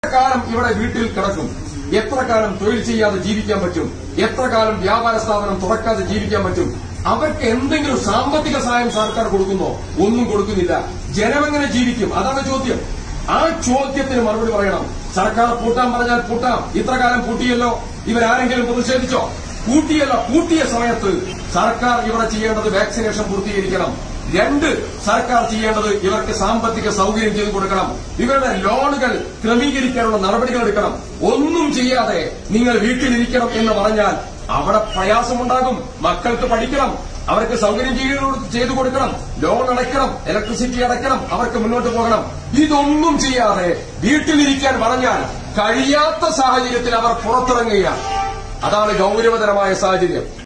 കാലം ഇവിടെ വീട്ടിൽ കിടക്കും എത്ര കാലം തൊഴിൽ ചെയ്യാതെ ജീവിക്കാൻ പറ്റും എത്ര കാലം വ്യാപാര സ്ഥാപനം തുറക്കാതെ ജീവിക്കാൻ പറ്റും അവർക്ക് എന്തെങ്കിലും സാമ്പത്തിക സഹായം സർക്കാർ കൊടുക്കുന്നോ ഒന്നും കൊടുക്കുന്നില്ല ജനമെങ്ങനെ ജീവിക്കും അതാണ് ചോദ്യം ആ ചോദ്യത്തിന് മറുപടി പറയണം സർക്കാർ പൂട്ടാൻ പറഞ്ഞാൽ പൂട്ടാം ഇത്ര കാലം പൂട്ടിയല്ലോ ഇവരാരെങ്കിലും പ്രതിഷേധിച്ചോ പൂട്ടിയല്ല പൂട്ടിയ സമയത്ത് സർക്കാർ ഇവിടെ ചെയ്യേണ്ടത് വാക്സിനേഷൻ പൂർത്തീകരിക്കണം രണ്ട് സർക്കാർ ചെയ്യേണ്ടത് ഇവർക്ക് സാമ്പത്തിക സൗകര്യം ചെയ്തു കൊടുക്കണം ഇവരുടെ ലോണുകൾ ക്രമീകരിക്കാനുള്ള നടപടികൾ എടുക്കണം ഒന്നും ചെയ്യാതെ നിങ്ങൾ വീട്ടിലിരിക്കണം എന്ന് പറഞ്ഞാൽ അവിടെ പ്രയാസമുണ്ടാകും മക്കൾക്ക് പഠിക്കണം അവർക്ക് സൗകര്യം ചെയ്തു- ചെയ്തു കൊടുക്കണം ലോൺ അടയ്ക്കണം ഇലക്ട്രിസിറ്റി അടയ്ക്കണം അവർക്ക് മുന്നോട്ട് പോകണം ഇതൊന്നും ചെയ്യാതെ വീട്ടിലിരിക്കാൻ പറഞ്ഞാൽ കഴിയാത്ത സാഹചര്യത്തിൽ അവർ പുറത്തിറങ്ങുകയാണ് അതാണ് ഗൌരവതരമായ സാഹചര്യം